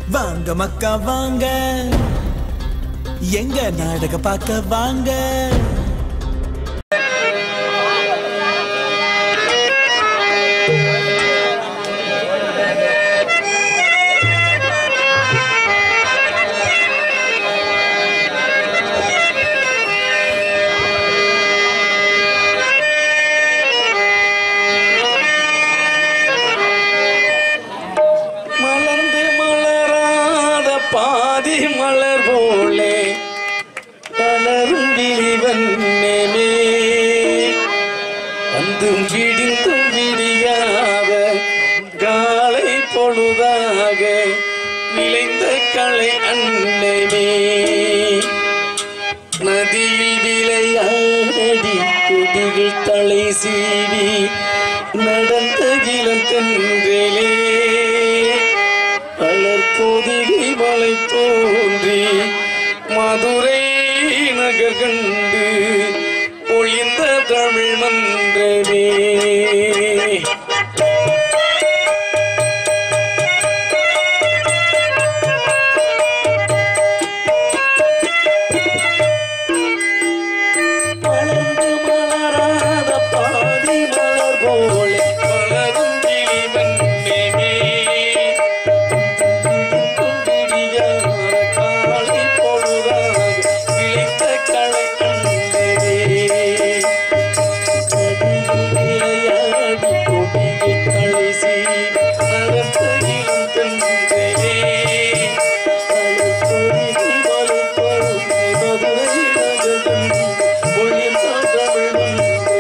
வாங்க மக்கா வாங்க எங்க நாடக பார்க்க வாங்க மலர்ந்து மலராத பாதி மலர் போலே மலரும் விழிவண்ணமே வந்தும் விடிந்தும் விடியாத காலை பொழுதாக விளைந்த களை அன்னமே நதியில் விளையாடி கொடிகள் தலை சீவி நடந்த இளந்தென்றலே அலர் பொதிகை மலை தோன்றி மதுரை நகர் கண்டு ஒளிந்த தமிழ் மன்றமே மலர்ந்து மலராத பாதி மலர் போலே மலரும் கிளிவண்ணமே. விடியாத காலை பொழுதாக விளைந்த களை கண்டதே. விளையாடி கொடியை களை சீவி நடந்த இளம் தென்றலே. அலர் பொறிகை மலை தோன்றி மதுரை நகர் கண்டு ஒளிர்ந்த தமிழ் மன்றமே.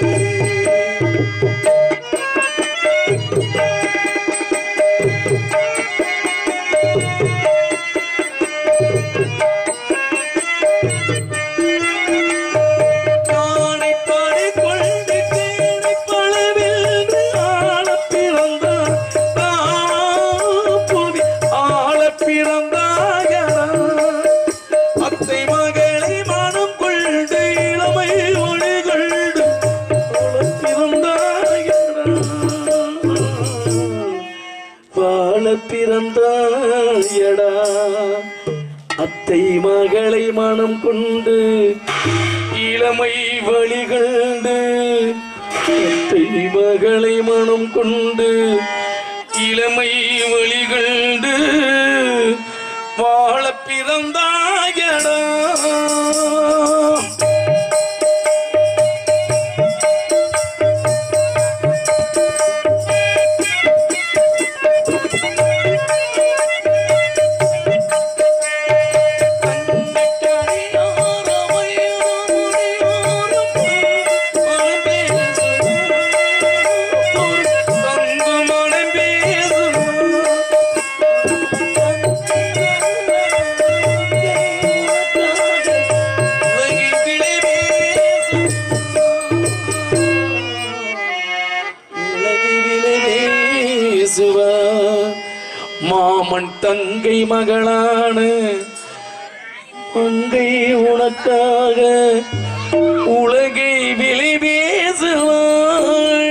காணை படை கொண்டு தேனை பலவென்று ஆளப் பிறந்தார். புவி ஆளப் பிறந்தாயடா. அத்தை மகளை மனம் கொண்டு இளமை ஒளி கொண்டு ஆளப் பிறந்தாயடா. வாழப் பிறந்தாயடா அத்தை மகளை மனம் கொண்டு இளமை வழிகண்டு அத்தை மகளை மனம் கொண்டு இளமை வழிகண்டு வாழ பிறந்தாயடா மாமன் தங்கை மகளான மங்கை உனக்காக உலகை விலை பேசுவாள்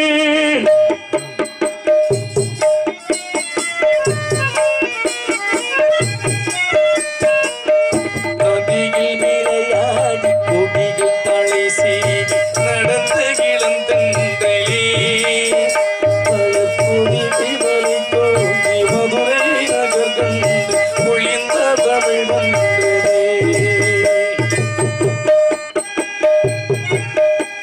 நதியில் விளையாடி கொடிகள் தலை சீவி நடந்த இளந்தன்றலே மலர் பொதிகை மலை தோன்றி மதுரை நகர் கண்டு ஒளிந்த தமிழ் மன்றமே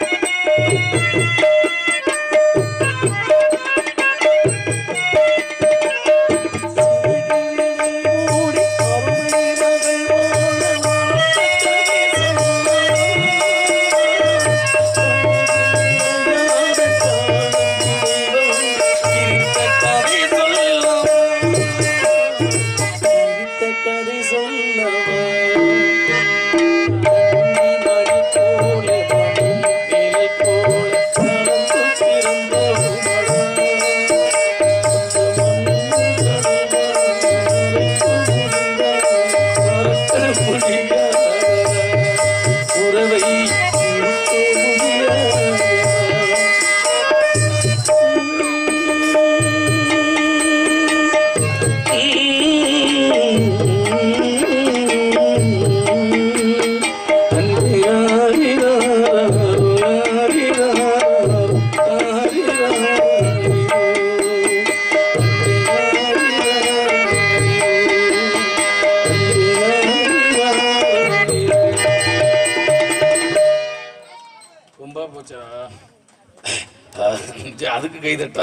சரி, அதுக்கு கை தட்டா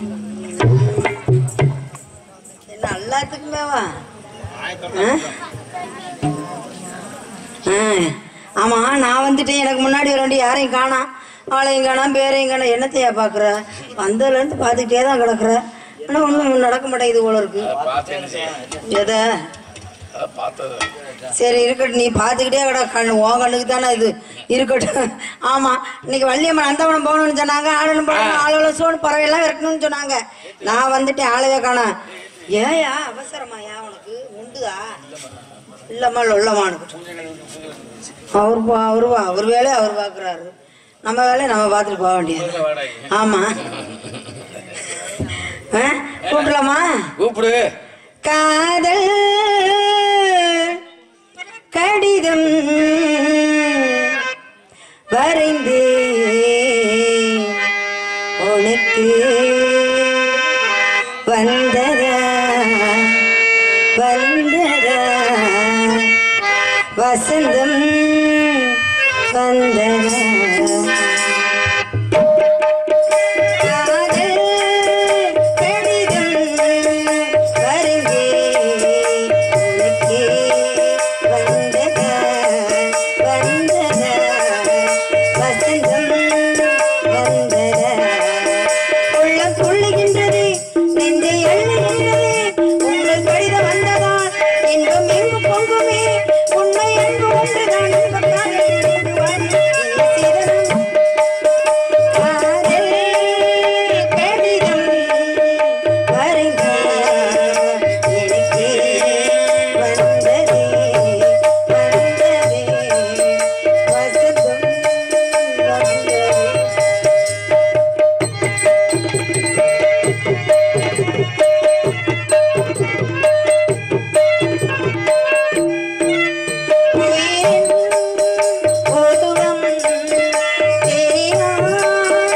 என்ன எல்லாத்துக்குமேவா ஆ? ஆ, ஆமா நான் வந்துட்டேன் எனக்கு முன்னாடி வர வேண்டிய யாரையும் காணாம் ஆளையும் காணாம் பேரையும் காணாம் என்னத்தையா பாக்குற வந்ததுலேருந்து பார்த்துக்கிட்டே தான் கிடக்குற ஆனா ஒன்றும் நடக்க மாட்டேங்குது போல இருக்கு பார்த்து என்ன செய்ய எதை அதை பார்த்தது சரி இருக்கட்டும் நீ பார்த்துக்கிட்டே கிட கண்ணு உன் கண்ணுக்கு தானே இது இருக்கட்டும் ஆமா இன்னைக்கு வள்ளியம்மன் அந்தவனம் போகணும்னு சொன்னாங்க ஆடணும் போகணும் ஆளோட சோனு பறவையெல்லாம் இருக்கணும்னு சொன்னாங்க நான் வந்துட்டேன் ஆளவே காணோம் ஏயா அவசரமாயா உனக்கு உண்டுதா இல்லம்மா உள்ளமானுக்கிட்டோம் அவர் பா- அவரு வா- அவர் வேலையை அவர் பார்க்குறாரு நம்ம வேலையை நம்ம பார்த்துட்டு போக வேண்டியது ஆமா ஆ, கூப்பிடலாமா கூப்பிடு காதல் கடிதம் வரைந்து உனக்கு வந்ததா வந்ததா வசந்தம் வந்ததா காதல் கடிதம் வருகே உனக்கே வந்ததா வந்ததா வசந்தம் வந்ததா உள்ளம் துள்ளுகின்றது நெஞ்சை அள்ளுகின்றது உங்கள் கடிதம் வந்ததால் இன்பம் எங்கு பொங்குமே உண்மை அன்பு ஒன்றுதான் இன்பம் காதலில் இருந்து வாடி இனி சிதறும் காதல் கடிதம் வருக எனக்கே வந்ததே வந்ததே வசந்தம் வந்ததே ஓதுவம் தெரியாதிருந்தே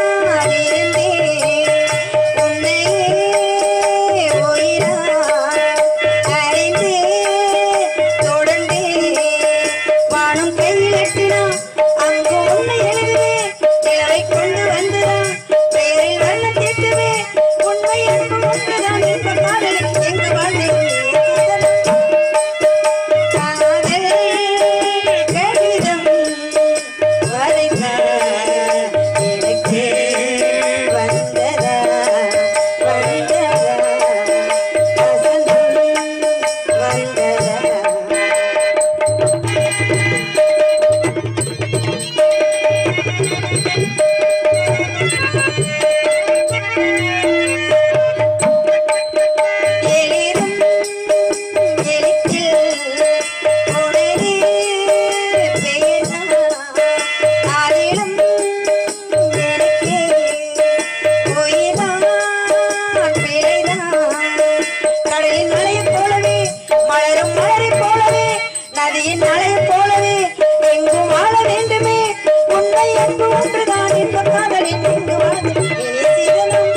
உன்னையே உயிராய் அறிந்தே தொடர்ந்தே வானம் கையிலட்டினா அங்கு உன்னை எழுதுவே நிலவை கொண்டு வந்துதா பெயரில் வண்ணம் தீட்டுவே உண்மை அன்பு ஒன்றுதான் இன்ப காதல் எங்கு வாழ்ந்தேன் காதல் கடிதம் வரைக எனக்கே வந்ததா வந்ததா வசந்தம் வந்ததா எளிரும் எழுத்தில் உடனே பெயர்தான் அதிலும் எனக்கே உயிர்தான் பிழைதான் கடலின் மலையைப் போலவே மலரும் மலரைப் போலவே நதியின் அலையைப் போலவே எங்கும் வாழ வேண்டுமே உண்மை அன்பு ஒன்றுதான் இன்ப காதலின் எங்கு வாழ்ந்து இனி சிதறும்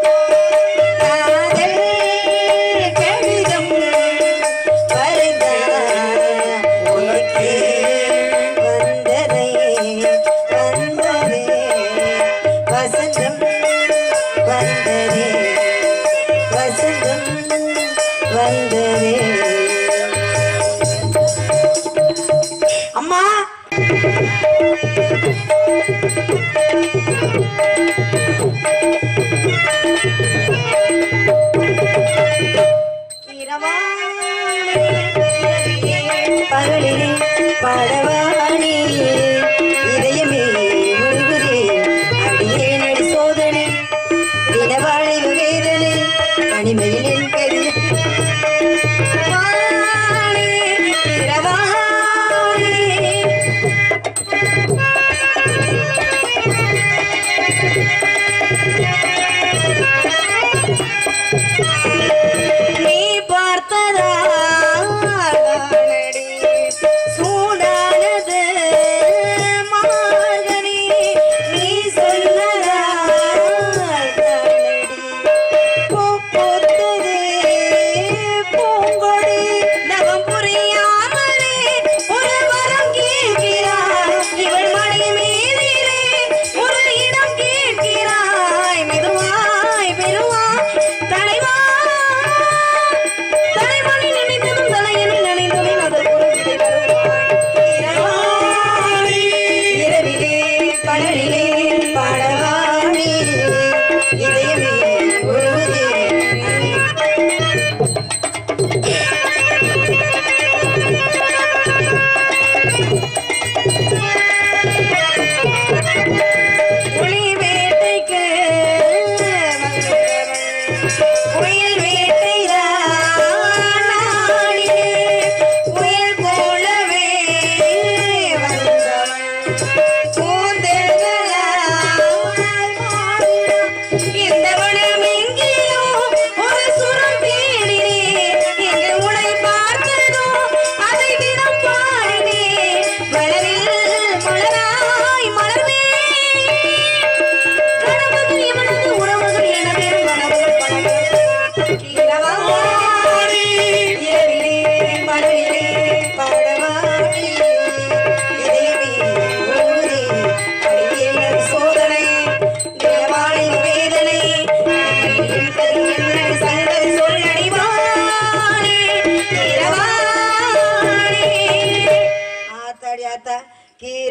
காதல் கடிதம் வருதா உனக்கே வந்ததே வந்ததே வசந்தம் வந்ததே வசந்தம் வந்ததே அம்மா பகலிலே படவாணி இதயமே முழுகுதே அடியே நடி சோதனை தினவாழிவு வேதனை தனிமையில் என் கரு வாணி, இரவாணி. நீ பார்த்ததா சூடானது மார்கழி நீ சொன்னதா பூ பூத்தது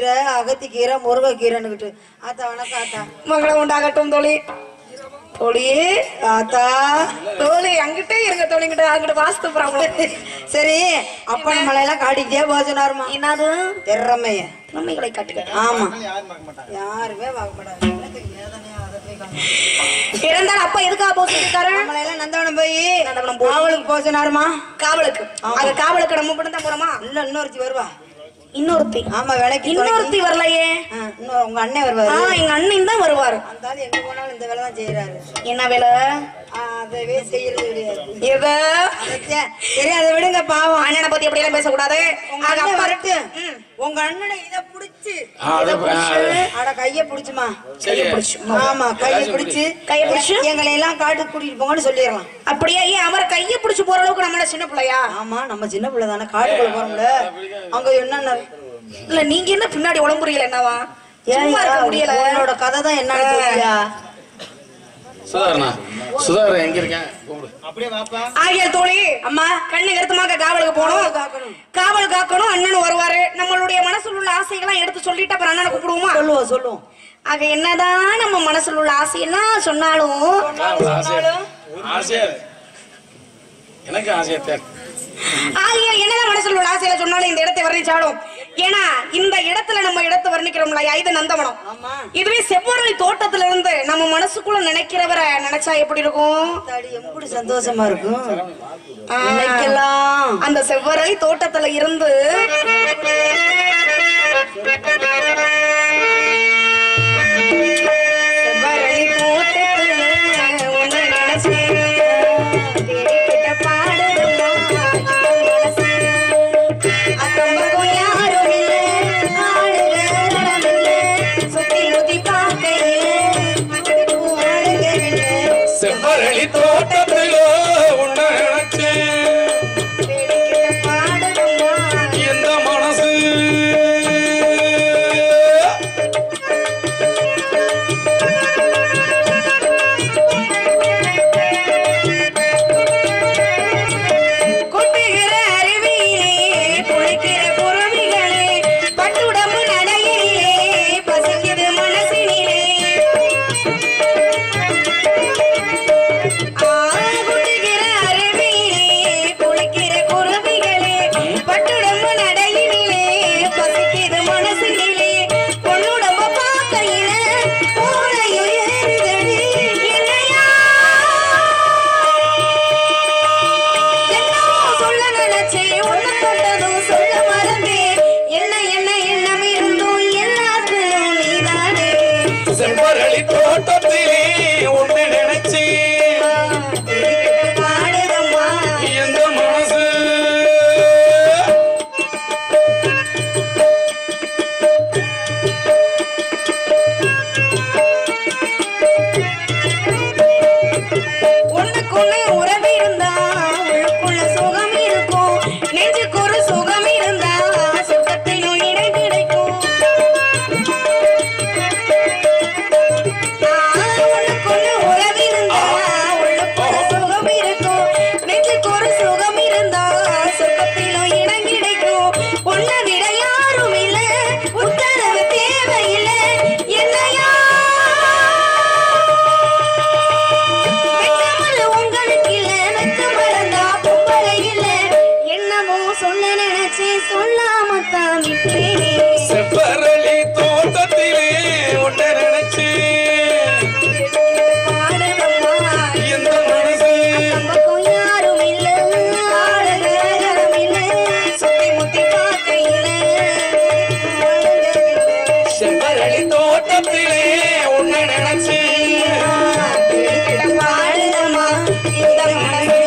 கீரை அகத்தி கீரை முருங்கைக்கீரைன்னுக்கிட்டு ஆத்தா வணக்கம் ஆத்தா மங்களம் உண்டாகட்டும் தோழி தோழி ஆத்தா தோழி அங்கிட்டே இருங்க தோழி கிட்ட அங்கிட்ட வாஸ்து ப்ராப்ளம் சரி அப்பன மலையெல்லாம் காட்டிக்கிட்டே போச்சுனாருமா என்னது திறமைய திறமைகளை காட்டுங்க ஆமா யாருமே பார்க்க மாட்டாங்க இருந்தாலும் அப்பா எதுக்காக போச்சுருக்காரு மலையெல்லாம் நந்தவனம் போய் நந்தவனம் போய். காவலுக்கு போச்சுனாருமா காவலுக்கு அங்க காவலுக்கு நம்ம மட்டும் தான் போறோமா இல்ல இன்னொருத்தி வருவா இன்னொருத்தி ஆமா வேலைக்கு இன்னொருத்தி வரலையே ஆ, இன்னொரு உங்க அண்ணன் ஆ வருவாரு எங்க அண்ணன் தான் வருவாரு அந்த ஆளு எங்க போனாலும் இந்த வேலை தான் செய்யறாரு என்ன வேலை அதவே செய்யறது கிடையாது எது அதத்தான். சரி அதை விடுங்க பாவம் அண்ணனை பத்தி அப்படி எல்லாம் பேசக்கூடாது உங்க அங்க அண்ணன் அப்பா வரட்டு ம். உங்க அண்ணனை இத புடிச்சு ஆ, அதை ப- ஆ, அது- அட கைய புடிச்சுமா சரி ஆமா கைய பிடிச்சு கைய பிடிச்சு? எங்களை எல்லாம் காட்டுக்கு கூட்டிட்டு போங்கன்னு சொல்லிடலாம் அப்படியே ஏன் அவரை கையை பிடிச்சு போற அளவுக்கு நம்மள சின்ன பிள்ளையா ஆமா நம்ம சின்ன பிள்ளை தானே காட்டுக்குள்ள போறோம்ல அங்க என்னென்ன இல்ல நீங்க என்ன பின்னாடி உடம்புரியல என்னவா ஏன் சும்மா இருக்க முடியல உன்னோட கதை தான் என்னன்னு சொல்லியா சுதாரணா சுதாகர் எங்க இருக்கேன் கூப்பிடு ஆகிய தோழி அம்மா கண்ணு கருத்துமாக காவலுக்கு போகணும் காக்கணும். காவல் காக்கணும் அண்ணனும் வருவாரு நம்மளுடைய மனசுல உள்ள ஆசைகள்லாம் எடுத்து சொல்லிட்டு அப்புறம் அண்ணனை கூப்பிடுவோமா சொல்லுவோம் சொல்லுவோம் ஆக என்னதான் நம்ம மனசுல உள்ள ஆசையெல்லாம் சொன்னாலும் ஆ, ஒரு ஆசையா ஆசையா இருக்கு. எனக்கு ஆசையா தான் இருக்கு. ஆகிய என்னதான் மனசுல உள்ள ஆசையில சொன்னாலும் இந்த இடத்தை வர்ணிச்சாலும் ஏன்னா இந்த இடத்துல நம்ம இடத்தை வர்ணிக்கிறோம்ல இது நந்தவனம் ஆமா இதுவே செவ்வரளி தோட்டத்துல இருந்து நம்ம மனசுக்குள்ள நினைக்கிறவரை நினைச்சா எப்படி இருக்கும் தாடி எப்படி சந்தோஷமா இருக்கும் ஆ. நினைக்கலாம் அந்த செவ்வரளி தோட்டத்துல இருந்து செவ்வரளி தோட்டத்துல உன்னை நினைச்சேன். தேடிக்கிட்ட பாடுதும்மா இந்த மனசு. அக்கம் பக்கம் யாரும் இல்ல, ஆளுங்க நடமில்ல. சுத்தி முத்தி பார்க்கையில, ஆளுங்கவில்லை. செவ்வரளி தோட்டத்தில உன்னை நினைச்சேன் தேடிக்கிட்ட பாடுதும்மா எந்த மனசு கொட்டுகிற அருவியிலே குளிக்கிற குருவிகளே பட்டுடம்பு நடையிலே பசிக்குது மனசினிலே ஆ, கொட்டுகிற அருவியிலே குளிக்கிற குருவிகளே பட்டுடம்பு நடையினிலே பசிக்குது மனசினிலே பொண்ணுடம்ப பார்க்கையில பூனையும் ஏறுதடி என்னையா என்னவோ சொல்ல நினைச்சேன் ஒண்ணு தொட்டதும் சொல்ல மறந்தேன் என்ன என்ன எண்ணம் இருந்தும் எல்லாத்துக்கும் நீதானே செவ்வரளி தோட்டத்திலே உன்னை நினைச்சேன் பாடுதம்மா எந்த மனசு ஒண்ணுக்குள்ள உறவு இருந்தா உள்ளுக்குள்ள சுகம் இருக்கும் நெஞ்சுக்கு ஒரு சுகம் இருந்தா சுகத்திலும் இணை கிடைக்கும் ஒண்ணுக்குள்ள உறவு இருந்தா உள்ளுக்குள்ள சுகம் இருக்கும் நெஞ்சுக்கு ஒரு சுகம் இருந்தா சுகத்திலும் இடம் கிடைக்கும் உன்னை விட யாரும் இல்ல உத்தரவு தேவையில்லை என்னையா வெட்கமல்ல உங்களுக்கு இல்ல வெட்கம் மறந்தா பொம்பளை இல்ல என்னமோ சொல்ல நினைச்சேன் சொல்லாம தான் விட்டேனே செவ்வரளி தோட்டத்திலே உன்னை நினைச்சேன் பாடுதம்மா எந்த மனசு பக்கம் யாரும் இல்ல ஆளுநரும் இல்ல சுத்தி முத்தி பார்க்கையில செவ்வரளி தோட்டத்திலே உன்னை நினைச்சேன் பாடுதம்மா இந்த மனசு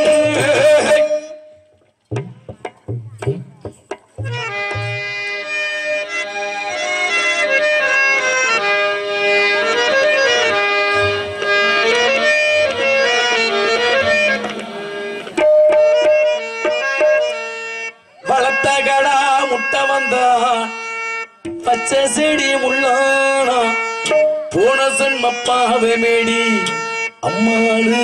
வளர்த்த கடா முட்டை வந்தா பச்சை செடி முள்ளானா போன சண்மப்பாவே மேடி அம்மாளு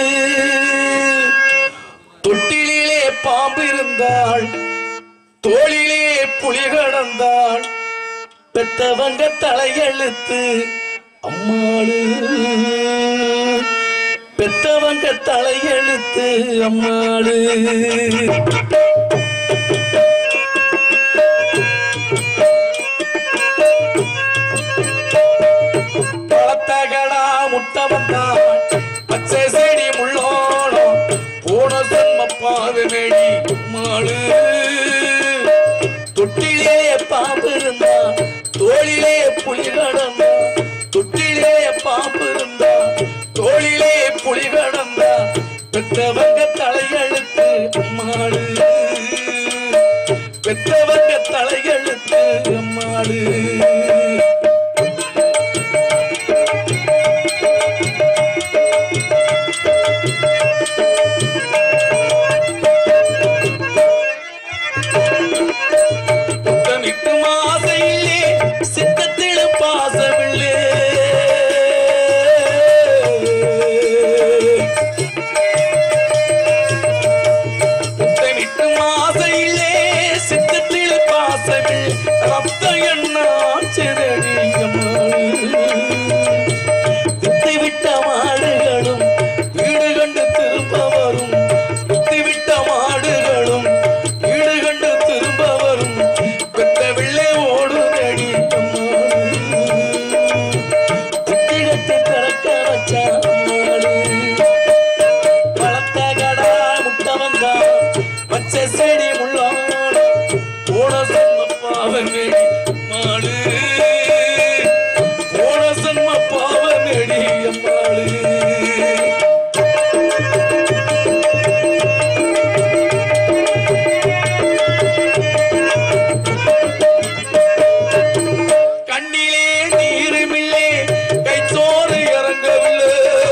தொட்டிலே பாம்பு இருந்தாள் தோளிலே புலி கடந்தாள் பெத்தவங்க தலையெழுத்து அம்மாளு பெத்தவங்க தலையெழுத்து அம்மாளு பழத்தகடா முட்டவந்தான் பச்சை செடி முள்ளோளம் போன சென்ம பாதமேடி மாளு தொட்டிலே பாம்பு இருந்தா தோளிலே புலி கடந்தா தொட்டிலே பாம்பு இருந்தா தோளிலே புலி கடந்தா பெற்றவங்க தலையெழுத்து அம்மாளு பெற்றவங்க தலையெழுத்து அம்மாளு முத்தமிட்டு மாசையிலே சித்தத்திலும் பாசமில்லே முத்தமிட்டு மாசையிலே சித்தத்திலும் பாசமில்லை ரத்த என்ன வித்தை விட்ட மாடுகளும் வீடு கண்டு திரும்ப வரும் வித்தை விட்ட மாடுகளும் வீடு கண்டு திரும்ப வரும் பெத்த வெள்ளை ஓடுதடி புத்திகத்தை திறக்க வச்சாடு வளர்த்த கடா முட்டை வந்தா பச்சை செடி முள்ளோட போன சொன்ன பாவமே மாடு போன சொன்ன பாவமேடி அம்மாளு கண்ணிலே நீருமில்லே கைச்சோறு இறங்கவில்லை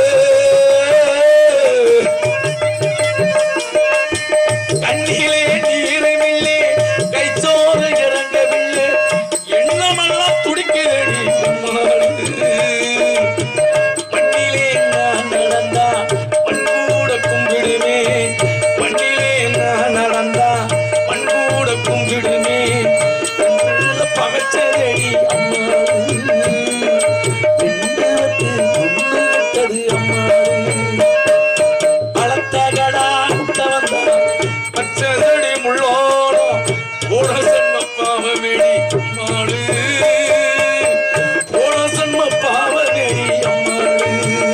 கண்ணிலே நீருமில்லே கைச்சோறு இறங்கவில்லை எண்ணமெல்லாம் துடிக்கிறடி அம்மாடு மண்ணிலே நான் நடந்தா மண் கூட கும்பிடுமே மண்ணிலே நான் நடந்தா மண் கூட கும்பிடுமே நல்ல பகச்சதடி அம்மா பழத்தகடா முட்டை வந்தா பச்சதடி முள்ளோடம் போன சன்ம பாவமேடி அம்மாடு போன சன்ம பாவமேடி அம்மாடு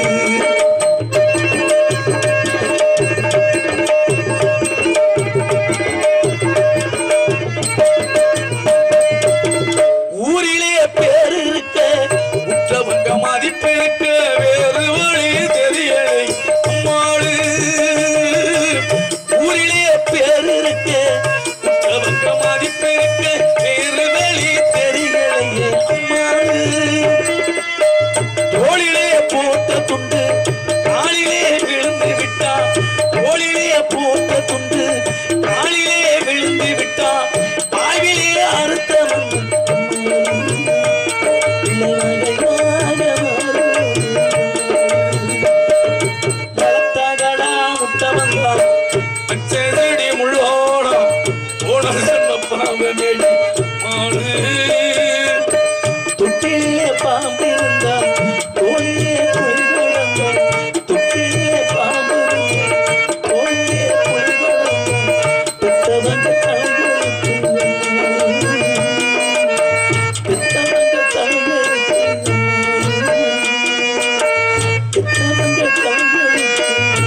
ஊரிலே பேர் இருக்க உற்றவங்க மதிப்பு இருக்க வேறு வழி தெரியலை அம்மாளு ஊரிலே பேர் இருக்க உற்றவங்க மதிப்பு இருக்க வேறு வழி தெரியலையே அம்மாளு தோளிலே போட்ட துண்டு காலிலே விழுந்து விட்டா தோளிலே போட்ட துண்டு காலிலே விழுந்து விட்டா ஆவிலே அறுத்தவன் வளர்த்தகடா முட்டவந்தா பச்சைதடி முள்ளோடம் போன ஜென்ம பாவமேடி மாடு தொட்டிலே பாம்பு இருந்தா தோழிலே பொய் வளர்ந்தா தொட்டிலே பாம்பு இருந்தா தோழிலே பொய் வளர்ந்தா பெத்தவங்க தலையெழுத்து பெத்தவங்க தலையெழுத்து பெத்தவங்க தலையெழுத்து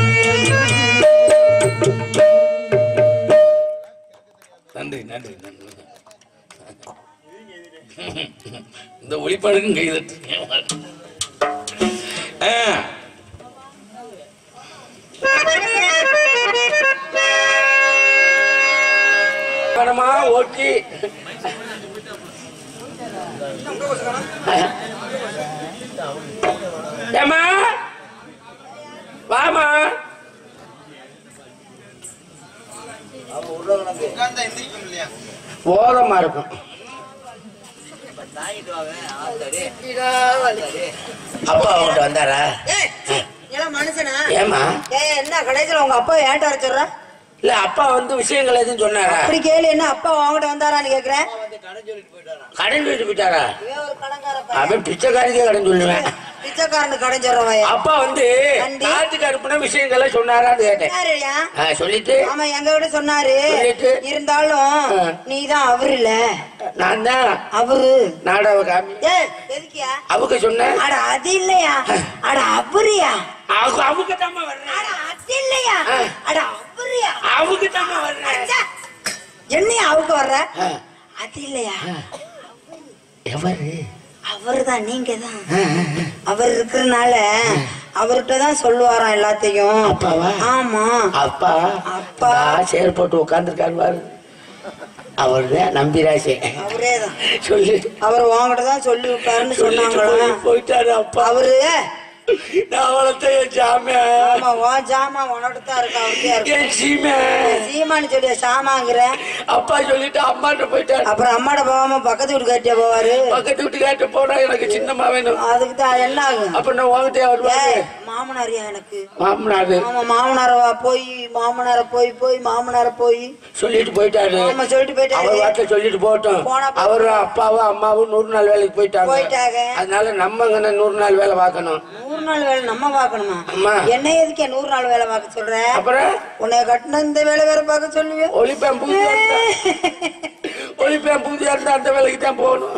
நன்றி நன்றி நன்றி இந்த ஒளிப்பாடுக்கும் கைதட்டு ஆ. படமா ஓகே ஏமா வாமா போதமா இருக்கும் அப்பா அவங்ககிட்ட வந்தாரா ஏன் மனுஷனா ஏமா ஏன் என்ன கடைசியில் உங்க அப்பா ஏன்ட்ட வர சொல்ற இல்ல அப்பா வந்து விஷயங்கள் எதுவும் சொன்னாரா அப்படி கேளு என்ன அப்பா உங்ககிட்ட வந்தாரான்னு கேக்குறேன் கடன் சொல்லிட்டு போயிட்டாரா இவன் ஒரு கடன்கார பையன். அவன் பிச்சைக்காரிக்கே கடன் சொல்லுவேன் பிச்சைக்காரனுக்கு கடன் சொல்றவன் அப்பா வந்து நன்றி. நாட்டுக்கு அனுப்புன விஷயங்களை சொன்னாரான்னு கேட்டேன் யாருயா ஆ, சொல்லிட்டு ஆமா எங்க விட சொன்னாரு சொல்லிட்டு? இருந்தாலும் ஆ. நீதான் அவரு இல்ல நான் தான் அவரு நாடாவ காமி ஏய் எதுக்கியா அவங்க சொன்னேன் அட அது இல்லையா அட அவருயா அவங்க அவங்க தாம்மா வர்றேன் அட அது இல்லையா ஆ. அட அவருயா அவங்க தாம்மா வர்றேன் அச்சா. என்னையா அவுக்கு வர்ற ஆ. அது இல்லையா எவரு அவர்தான் நீங்க தான் அவர் இருக்கிறனால அவர்கிட்ட தான் சொல்லுவாராம் எல்லாத்தையும் அப்பாவா? ஆமா அப்பா அப்பா. நான் சேர் போட்டு உட்காந்துருக்காரு பாரு அவர்தான் நம்பிராசே அவரே தான் சொல்லி அவர் உங்ககிட்ட தான் சொல்லி விட்டாருன்னு சொல்லிட்டு சொன்னாங்களா போய்- போயிட்டாரு அப்பா அவரு நான் வளர்த்த என் ஜாமியா ஆமா உன் ஜாமா உன்னோட தான் இருக்கு அவர்கிட்டயா இருக்கு என் சீமை சீமானு சொல்லிய சாமாங்கிற அப்பா சொல்லிட்டு அம்மாட்ட போயிட்டாரு அப்புறம் அம்மாட போகாம பக்கத்து வீட்டு கட்டியா போவாரு பக்கத்து வீட்டுக்கார்ட்ட போனா எனக்கு சின்னம்மா வேணும் அதுக்கு தான் என்ன ஆகும் அப்ப நான் உங்ககிட்ட வருவாரு ஏய், மாமனாரியா எனக்கு மாமனாரு ஆமா மாமனார போய் மாமனார போய் போய் மாமனார போய் சொல்லிட்டு போயிட்டாரு ஆமா சொல்லிட்டு அவர் போயிட்டாரு வார்த்தை சொல்லிட்டு போட்டோம் போனா போட்டும். அவரும் அப்பாவும் அம்மாவும் நூறு நாள் வேலைக்கு போயிட்டாங்க போயிட்டாங்க. அதனால நம்ம இங்க நூறு நாள் வேலை பார்க்கணும் நூறு நாள் வேலை நம்ம பார்க்கணுமா அம்மா. என்ன எதுக்கு நூறு நாள் வேலை பார்க்க சொல்ற அப்புறம் உன்னை கட்டின இந்த வேலை வேற பார்க்க சொல்லுவியோ ஒளிப்பேன் பூதியா இருந்தா ஒளிப்பேன் பூதியா இருந்தா அந்த வேலைக்கு தான் போகணும்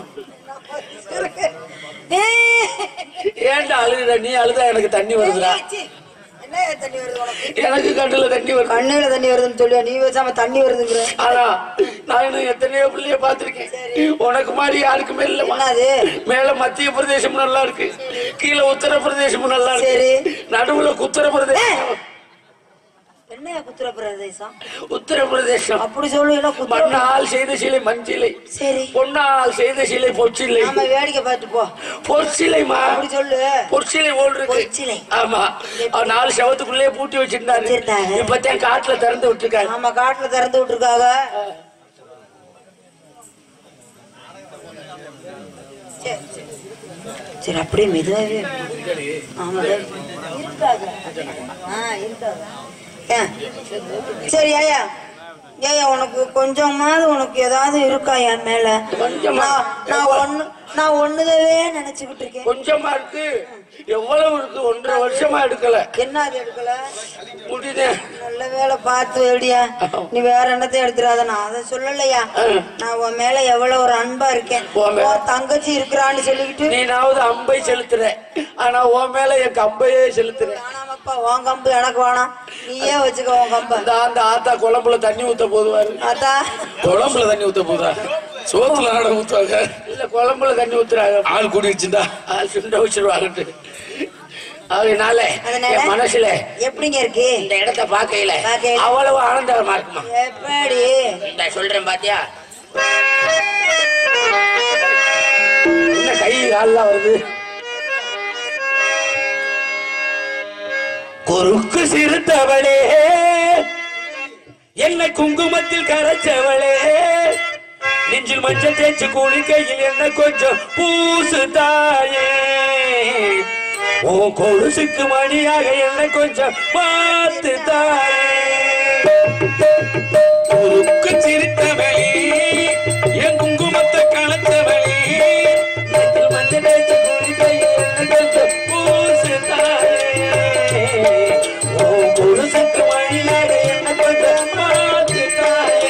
ஏன்டா அழுகுற நீ அழுதா எனக்கு தண்ணி வருதுடா என்ன தண்ணி வருது உனக்கு எனக்கு கண்ணுல தண்ணி வருது கண்ணுல தண்ணி வருதுன்னு சொல்லுவா நீ பேசாம தண்ணி வருதுங்கிற ஆனா நான் இன்னும் எத்தனையோ பிள்ளைய பாத்திருக்கேன் உனக்கு மாதிரி யாருக்குமே இல்ல என்னது மேல மத்திய பிரதேசம் நல்லா இருக்கு கீழே உத்தரப்பிரதேசம் நல்லா இருக்கு சரி. நடுவுல உத்தரப்பிரதேசம் என்ன குத்துற பிரதேசம் உத்தரப்பிரதேசம் அப்படி சொல்லுவீங்களா குத்துற மண்ணால் செய்த சிலை மஞ்சிலை சரி பொன்னால் செய்த சிலை பொற்சிலை நாம வேடிக்கை பார்த்து போ பொற்சிலைமா அப்படி சொல்லு பொற்சிலை போல் இருக்கு பொற்சிலை. ஆமா அவர் நாலு சவத்துக்குள்ளே பூட்டி வச்சிருந்தாரு வச்சிருந்தாங்க. இப்பதான் காட்டுல திறந்து விட்டுருக்காரு ஆமா காட்டுல திறந்து விட்டுருக்காங்க சரி, சரி. சரி அப்படியே மெதுவாகவே ஆமா இருக்காது ஆ இருக்காது ஏன்? சரி ஐயா ஏயா உனக்கு கொஞ்சமாவது உனக்கு ஏதாவது இருக்கா என் மேல கொஞ்சமா? நான் நான் ஒண்ணு நான் ஒண்ணுதவே நினைச்சுக்கிட்டு இருக்கேன் கொஞ்சமா இருக்கு எவ்வளவு இருக்கு ஒன்றரை வருஷமா எடுக்கல என்ன அது எடுக்கல முடியுதே நல்ல வேலை பார்த்து வெடியா நீ வேற என்னத்தை எடுத்துறாத நான் அதை சொல்லலையா நான் உன் மேல எவ்வளவு ஒரு அன்பா இருக்கேன் உன் மேல? உன் தங்கச்சி இருக்கிறான்னு சொல்லிக்கிட்டு நீனாவது அம்பை செலுத்துற ஆனா உன் மேல என் கம்பையே செலுத்துற வேணாமப்பா உன் கம்பு எனக்கு வேணாம் நீயே வச்சுக்க உன் கம்ப அந்த அந்த ஆத்தா குழம்புல தண்ணி ஊத்த போதுவாரு அத்தா குழம்புல தண்ணி ஊத்த போதா சோத்துல நாட ஊத்துவாங்க இல்ல குழம்புல தண்ணி ஊத்துறாங்க ஆள் கூடி வச்சுட்டா ஆ, சுண்ட வச்சிருவாங்கட்டு அதனால அதனால? என் மனசுல எப்படிங்க இருக்கு இந்த இடத்த பார்க்கையில பார்க்கையில? அவ்வளவு ஆனந்தமா இருக்குமா எப்படி இந்த சொல்றேன் பாத்தியா என்ன கை கால்லாம் வருது குறுக்கு சிறுத்தவளே என்னை குங்குமத்தில் கரைச்சவளே நெஞ்சில் மஞ்சள் தேய்ச்சி குளிக்கையில் என்ன கொஞ்சம் பூசு தாயே உன் கொலுசுக்கு மணியாக என்ன கொஞ்சம் பார்த்து தாயே குறுக்கு சிரித்தவளே என் குங்குமத்தை கலத்தவளே நெஞ்சில் மஞ்சள் தேய்ச்சி குளிக்கையில் என்ன கொஞ்சம் பூசு தாயே உன் கொலுசுக்கு மணியாக என்ன கொஞ்சம் பார்த்து தாயே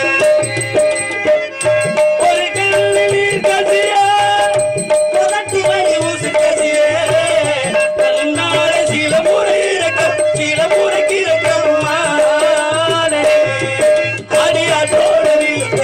ஒரு கண்ணு நீர் கசியா புரட்டி வழி ஊசு கசியே நன்னார சில முறை இறக்கம் சில முறைக்கு இறக்கம் அடியாட்டோடு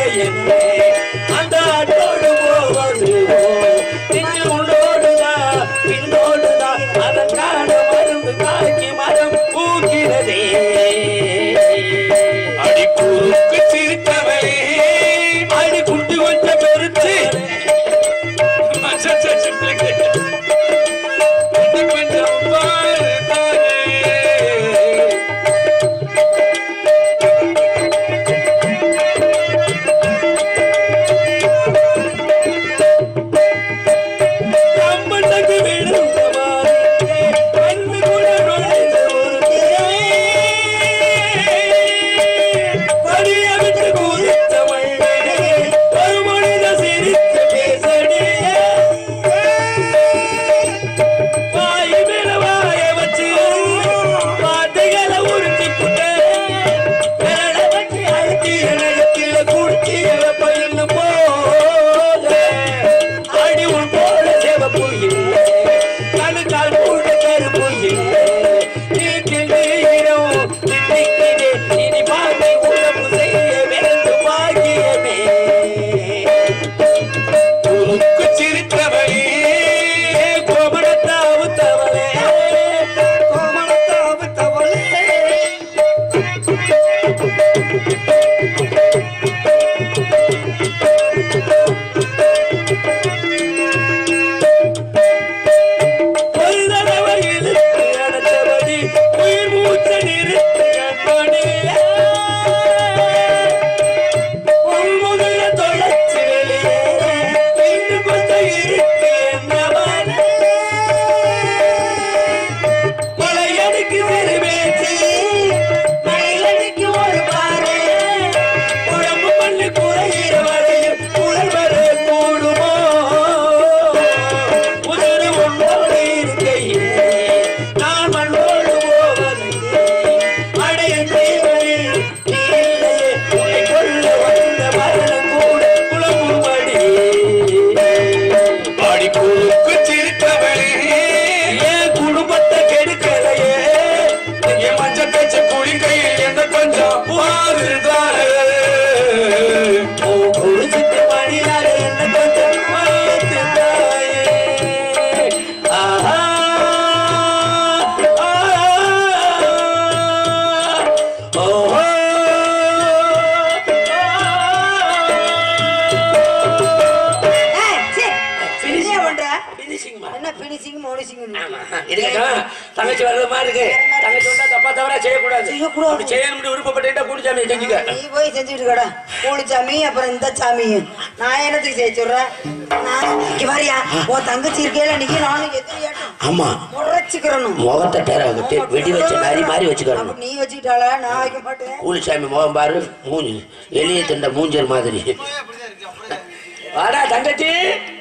இருக்கட்டும். தங்கச்சி வர்றது மாதிரி இருக்கு தங்கச்சி வந்தா தப்பா தவறா செய்யக்கூடாது செய்யக்கூடாது. அப்படி செய்யணும்னு விருப்பப்பட்டேன் கூடிச்சாமி செஞ்சுக்க நீ போய் செஞ்சுட்டு கடா கூலி சாமி அப்புறம் இந்த சாமி நான் என்னத்துக்கு செய்ய சொல்றேன் நான் இங்க வாரியா உன் தங்கச்சி இருக்கையில நீ நானும் எதிரியாட்டும் ஆமா முறைச்சுக்கிறணும் முகத்தை டேரா கட்டி வெடி வச்ச மாதிரி மாதிரி வச்சுக்கணும் அப்ப நீ வச்சுக்கிட்டாளா நான் வைக்க மாட்டேன் கூலிசாமி முகம் பாரு மூஞ்சி எலிய திண்ட மூஞ்சல் மாதிரி வாடா தங்கச்சி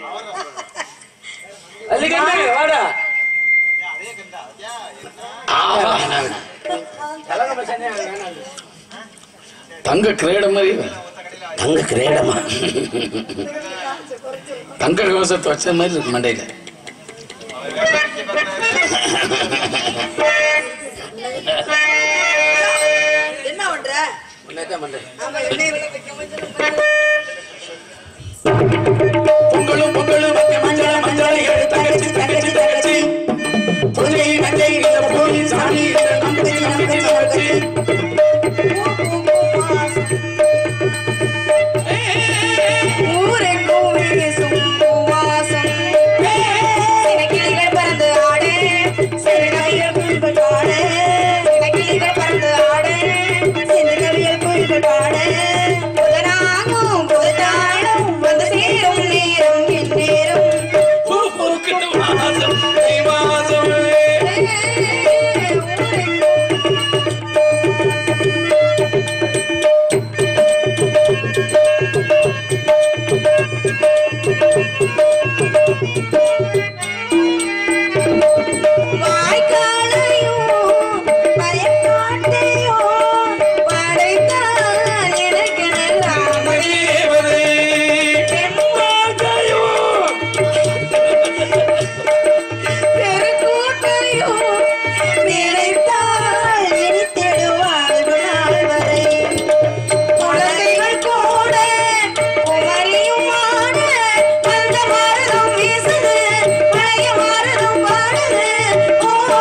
அல்லிக்கண்ணு வாடா ஆஹா. கலங்க பசங்க, வேணாம். தங்க கிரேட மாதிரி தங்க கிரேடமா தங்க கவசத்தை வச்ச மாதிரி இருக்கு மண்டையில என்ன பண்ற உன்னைத்தான் பண்றேன். ஆமா எண்ணெய் விலை வைக்க முடியாது. பொங்கலும் பொங்கலும் வைக்க மஞ்சள மஞ்சள ஏழு தங்கச்சி தங்கச்சி தங்கச்சி பொங்கை நஞ்சை இந்த பூமி சாமி இந்த நம்பிக்கை நம்பிக்கை தங்கச்சி ஊரெங்கும் வீசும் பூவாசம். சிறகிளிகள் பறந்து ஆட, சிறுகவிகள் குயில்கள் பாட. சிறகிளிகள் பறந்து ஆட, சிறுகவிகள் குயில்கள் பாட. புதனாகும் புதுநாளும் வந்து சேரும் நேரம் இந்நேரம். பூ பூக்கிட்டு வாசம் தை வாசம் ஊரெங்கும் வாய்க்காலையும் வயக்காட்டையும் படைத்தான் எனக்கென ராமனே. தேவதை பெருங்கூட்டையும் நினைத்தால் இனித்திடுவாள் நாள் வரை. குழந்தைகள் கூட குமரியும் ஆட, அந்த மருதம் வீசுது, பழைய மருதம் பாடுது. ஓ,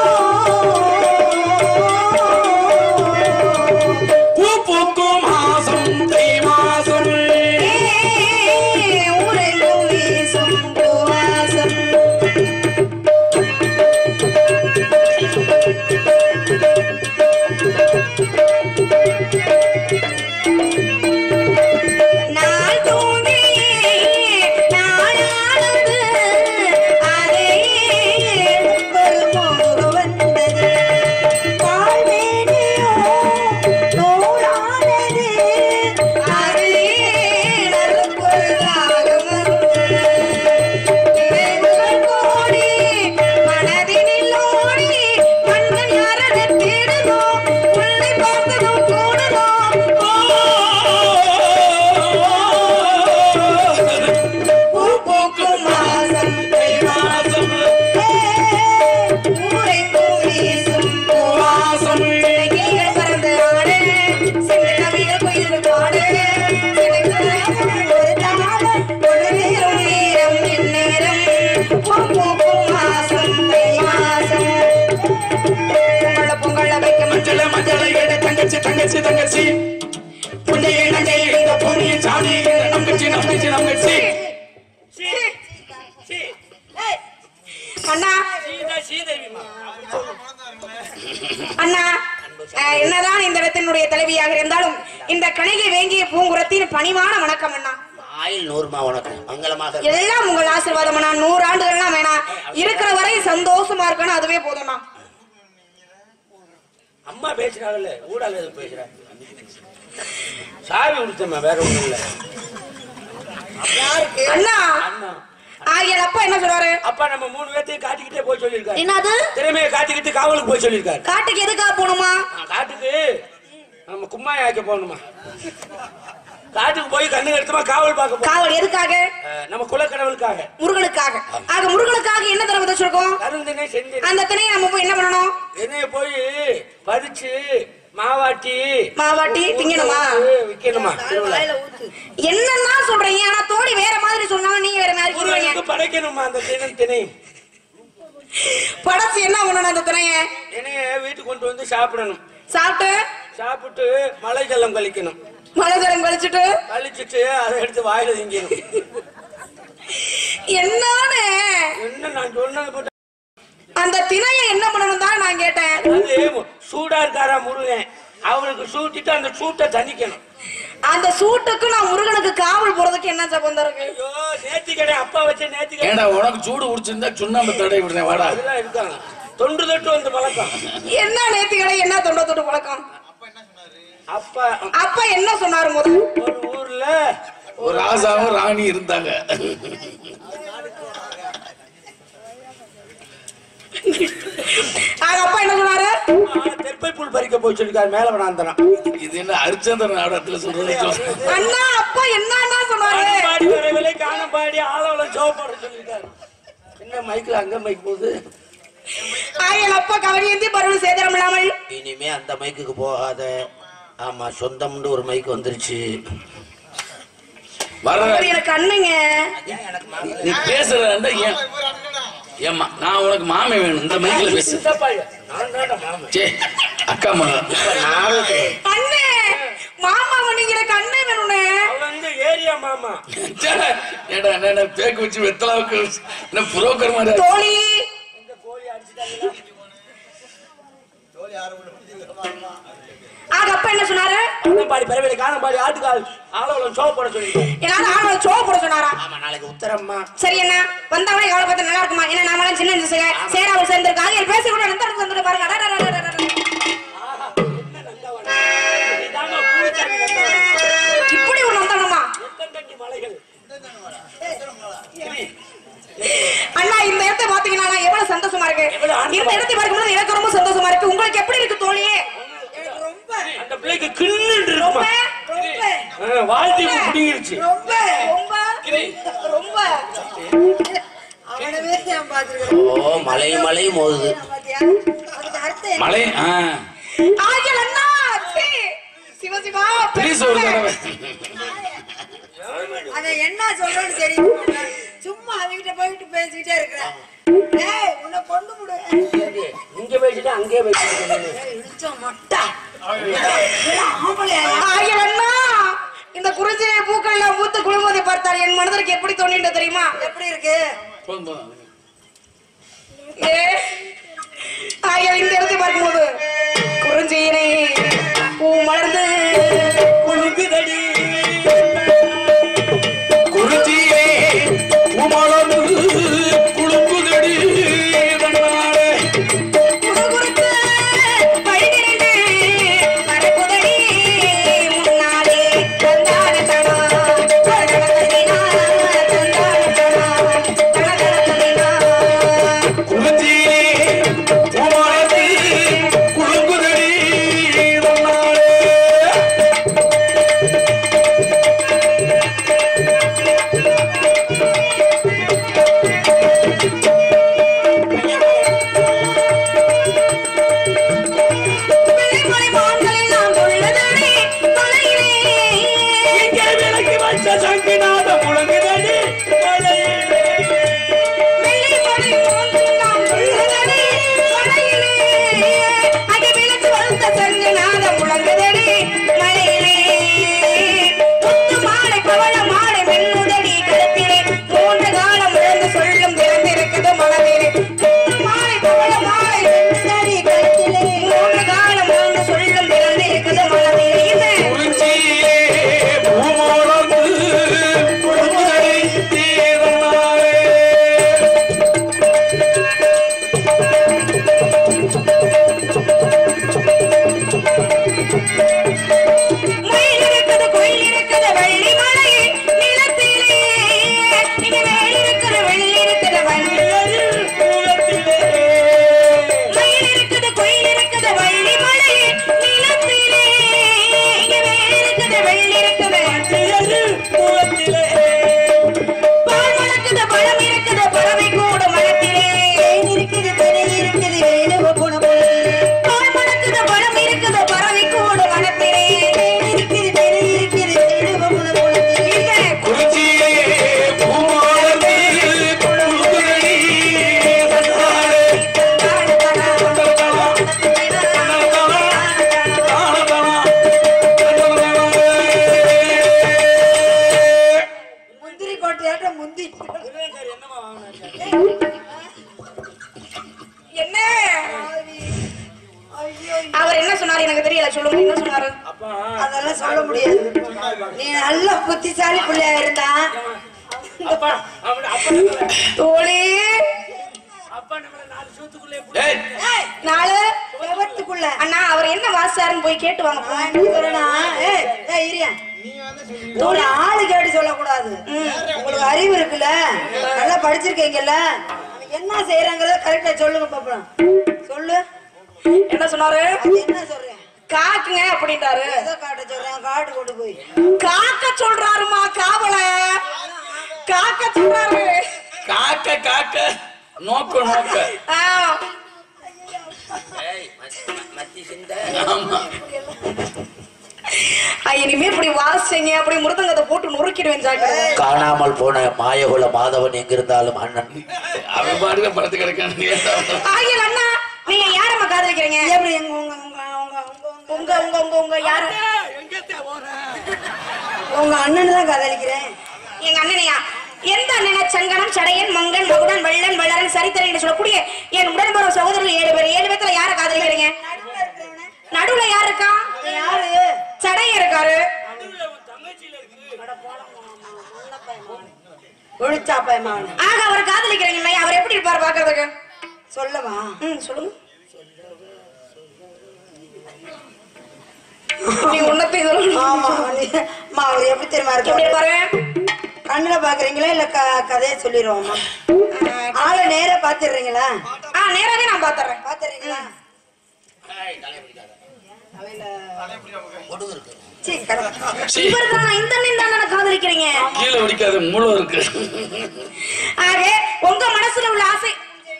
பூ பூக்கும் மாசம் தை மாசம் ஏ, ஊரெங்கும் வீசும் பூவாசம். நாள் தூங்கியே நாளானது அதையே ஒரு மோக வந்தது கால்மேனியோ நூலானது அதையே நறுக்கொரு ராகம் வந்தது நினைவுகள் கோடி மனதினில் ஓடி மன்னன் யாரென தேடுதோ உன்னை பார்த்ததும் கூடுதோ பூ பூக்கும் மாசம் தை மாசம் ஊரெங்கும் வீசும் பூவாசம் கிளிகள் பறந்து ஆட சிறு கவிகள் குயில்கள் பாட ஒரு தாளம் ஒரு நேரம் நேரம் இந்நேரம் பூ பூக்கும் மாசம் தை மாசம் பொங்கல பொங்கல வைக்க மஞ்சள மஞ்சள ஏழு தங்கச்சி தங்கச்சி தங்கச்சி புண்ணிய நஞ்சை இந்த பூமியின் சாமி இந்த நம்பச்சி நம்பச்சி நம்பச்சி அண்ணா சீதா சீதேவிமா அண்ணா அஹ், என்னதான் இந்த இடத்தினுடைய தலைவியாக இருந்தாலும் இந்த கணிகை வேங்கிய பூங்குரத்தின் பணிவான வணக்கம் அண்ணா ஆயில் நூறுமா உனக்கு மங்களமாக எல்லாம் உங்கள் ஆசீர்வாதம் அண்ணா நூறு ஆண்டுகள்லாம் வேணாம் இருக்கிற வரை சந்தோஷமா இருக்கணும் அதுவே போதும்ண்ணா அம்மா பேசுறாங்கல்ல ஊடால எதுவும் பேசுறாங்க சாவி கொடுத்தம்மா வேற ஒண்ணும் இல்ல அண்ணா அண்ணா ஆகிய அப்பா என்ன சொல்றாரு அப்பா நம்ம மூணு பேர்த்தையும் காட்டிக்கிட்டே போய் சொல்லியிருக்காரு என்னது திறமையை காட்டிக்கிட்டு காவலுக்கு போய் சொல்லியிருக்காரு காட்டுக்கு எதுக்காக போகணுமா ஆ, காட்டுக்கு நம்ம கும்மாய் ஆக்க போகணுமா காட்டுக்கு போய் கண்ணு எடுத்துமா காவல் பார்க்க போகணும் காவல் எதுக்காக அஹ், நம்ம குலக்கடவுளுக்காக முருகனுக்காக ஆக முருகனுக்காக என்ன தடவை வச்சிருக்கோம் கருந்தினை செஞ்சு அந்த திணையை நம்ம போய் என்ன பண்ணணும் என்னைய போய் பறிச்சு மாவாட்டி மாவாட்டி திங்கணுமா விக்கணுமா வாயில ஊத்து என்னன்னா சொல்றீங்க ஆனா தோழி வேற மாதிரி சொன்னாலும் நீங்க வேற மாதிரி சொல்றீங்க முருகனுக்கு படைக்கணுமா அந்த தினம் திணை படைச்சு என்ன பண்ணணும் அந்த திணைய தினைய வீட்டுக்கு கொண்டு வந்து சாப்பிடணும் சாப்பிட்டு சாப்பிட்டு மலை ஜலம் கழிக்கணும் மழை ஜலம் கழிச்சிட்டு கழிச்சிட்டு அதை எடுத்து வாயில திங்கணும் என்னன்னு என்ன நான் சொன்னது போட்டு அந்த திணையை என்ன பண்ணணும் தான் நான் கேட்டேன் அது சூடா இருக்காரா முருகன் அவனுக்கு சூட்டிட்டு அந்த சூட்டை தணிக்கணும் அந்த சூட்டுக்கு நான் முருகனுக்கு காவல் போறதுக்கு என்ன சம்பந்தம் இருக்கு ஐயோ நேத்தி கடை அப்பா வச்ச நேத்தி கடை ஏண்டா உனக்கு சூடு பிடிச்சிருந்தா சுண்ணாம்பு தடை விடுறேன் வாடா அதெல்லாம் இருக்காங்க தொன்று தொட்டு வந்த பழக்கம் என்ன நேத்தி கடை என்ன தொண்டை தொட்டு பழக்கம் அப்பா அப்பா என்ன சொன்னாரு முதல் ஒரு ஊர்ல ஒரு ராசாவும் ராணி இருந்தாங்க ஆக அப்பா என்ன சொன்னாரு தெற்பை புல் பறிக்க போய் சொல்லிருக்காரு மேல வேணாந்தனம் இது என்ன ஹரிச்சந்திர நாடகத்துல சொல்றது சொல்றேன். அண்ணா அப்பா என்னன்னா சொன்னாரு பாடி வரவில்லை காணும் பாடி ஆளவளம் சோப்பாட சொல்லிருக்காரு என்ன மைக்ல அங்க மைக் போகுது ஆயல் அப்பா கவனி ஏந்தி பருவம் சேதனம் இல்லாமல் இனிமே அந்த மைக்குக்கு போகாத ஆமா சொந்தம்னு ஒரு மைக் வந்துருச்சு வர அவர் எனக்கு அண்ணங்க நீ பேசுறதா ஏன் ஏம்மா நான் உனக்கு மாமே வேணும் இந்த மைக்கில் பேசு சித்தப்பா நான் தான்டா மாமன் சே அக்கா மகன் அண்ணே மாமா நீங்க எனக்கு அண்ணே வேணும்னே அவன் வந்து ஏரியா மாமா சே, ஏடா என்ன என்ன பேக்கு வச்சு வெத்தலாவுக்கு என்ன புரோக்கர் மாதிரி தோழி ஆக அப்பா என்ன சொன்னாரு காணும் பாடி பரவில்லை காணும் பாடி ஆட்டுக்கால் ஆளவளம் சோப்பாட சொல்லிருக்காரு எல்லாரும் ஆளுங்களை சோக போட சொன்னாரா ஆமா நாளைக்கு உத்தரம்மா சரி என்ன வந்தவனே எவ்வளவு பார்த்து நல்லா இருக்குமா என்ன நாமெல்லாம் சின்ன சின்ன சேராவில் சேர்ந்திருக்காங்க என் பேசி கூட எந்த இடத்துக்கு வந்துட்டு பாருங்க அடா, அடா, அடா, அடா, அடா. இதாம்மா பூச்சாண்டி வந்தவன். இப்படி ஒண்ணு வந்தானம்மா எத்தங்கண்டி மலைகள் அண்ணா இந்த இடத்தை பாத்தீங்கன்னா நான் எவ்வளவு சந்தோஷமா இருக்கு எவ்வளவு ஆனந்தமா இந்த இடத்தை பார்க்கும்போது எனக்கு ரொம்ப சந்தோஷமா இருக்கு உங்களுக்கு எப்படி இருக்கு தோழியே அந்த பிள்ளைக்கு கிண்ணு ரொம்ப இருக்குமா ரொம்ப வாழ்த்தி பிடிங்கிருச்சு ரொம்ப ரொம்ப ரொம்ப அவனவே நான் பார்த்திருக்கேன். ஓ மலையும் மலையும் மோதுது பாத்தியா? அதுக்கு அர்த்தம் என்ன? மலை ஆ ஆகியல் அண்ணா சீ. சிவ சிவா ப்ளீஸ் ஒரு தடவை அதை என்ன சொல்றேன்னு தெரியும் சும்மா அவங்கிட்ட போயிட்டு பேசிக்கிட்டே இருக்கிறேன் ஏய் உன்னை கொண்டு விடு இங்க பேசிட்டு அங்கே பேசிட்டு இழுச்சோம் மொட்டை ஆம்பளையா ஆகியல் அண்ணா இந்த குறிஞ்சி பூக்கள்ல மூத்து குழுமதை பார்த்தால் என் மனதிற்கு எப்படி தோணிட்டு தெரியுமா எப்படி இருக்கு போதும் போதும் ஏ ஆகியல் இந்த இடத்தை பார்க்கும்போது குறிஞ்சியினை பூ மலர்ந்து குழுங்குதடி குறிச்சியே உமளந்து குழுங்குதடி தன்னாலே குறுகுறுத்து பழுதிரண்டு பரப்புதடி முன்னாலே தந்தான தடா தடதடதடினா தந்தான தடா தடதடதடினா குறிச்சியே உமளந்து அவர் என்ன சொன்னாரு எனக்கு தெரியல சொல்லுங்க என்ன சொன்னாரு அப்பா அதெல்லாம் சொல்ல முடியாது நீ நல்ல புத்திசாலி பிள்ளையா இருந்தா அப்பா அவன அப்பா நம்மள- தோழி அப்பா நம்மள நாலு சூத்துக்குள்ளே ஏய், நாலு விபத்துக்குள்ள அண்ணா அவர் என்ன வாசாருன்னு போய் கேட்டு வாங்க நான் என்ன சொல்றேன்னா, ஏய், ஏய், இரியா. ஒரு ஆளு கேட்டு சொல்லக்கூடாது உங்களுக்கு அறிவு இருக்குல்ல நல்லா படிச்சிருக்கீங்கல்ல அவன் என்ன செய்யறாங்கிறத கரெக்டா சொல்லுங்க பாப்போம் சொல்லு என்ன சொன்னாரு அது என்ன சொல்றேன் காக்குங்க அப்படின்றாரு எதை காட்ட சொல்றேன் காட்டு கொண்டு போய் காக்க சொல்றாருமா காவல காக்க சொல்றாரு காக்க காக்க நோக்க நோக்க ஆ, ஆமா ஆ, இனிமே இப்படி வாசிங்க அப்படி முருதங்கத்தை போட்டு நொறுக்கிடுவேன் ஜாக்கிரதை காணாமல் போன மாயகுல மாதவன் எங்கிருந்தாலும் அண்ணன் அவன் பாடுக படத்து கிடக்கான ஆகிய அண்ணா நீங்க யாரம்மா காதலிக்கிறீங்க எப்படி எங்க உங்க உங்க உங்க உங்க உங்க உங்க உங்க உங்க யாரு உங்க அண்ணன் தான் காதலிக்கிறேன் எங்க அண்ணனையா எந்த அண்ணனை சங்கனம் சடையன் மங்கன் மகுடன் வெள்ளன் வெள்ளரன் சரித்திரன் என்று சொல்லக்கூடிய என் உடன்பட சகோதரர்கள் ஏழு பேர் ஏழு பேத்துல யார காதலிக்கிறீங்க நடுவுல யார் இருக்கா யாரு சடைய இருக்காரு ஒழிச்சா பயமாவன ஆக அவர் காதலிக்கிறீங்க இல்லையா அவர் எப்படி இருப்பாரு பாக்குறதுக்கு சொல்லவா ம் சொல்லுங்க நீ உன்னத்தை சொல்லணும் ஆமா நீ- அம்மா அவர் எப்படி தெரியுமா எப்படி இருக்கு பாரு கண்ணுல பாக்குறீங்களா இல்ல க- கதையை சொல்லிடுவோமா ஆளை நேரா பாத்துடுறீங்களா ஆ நேராவே நான் பாத்துறேன் பாத்துறீங்களா கொடுங்க சீ, கடவுளே. இவர் தான் இந்த அண்ணன் தான் நான் காதலிக்கிறீங்க கீழே ஒடிக்காத மூளை இருக்கு ஆக உங்க மனசுல உள்ள ஆசை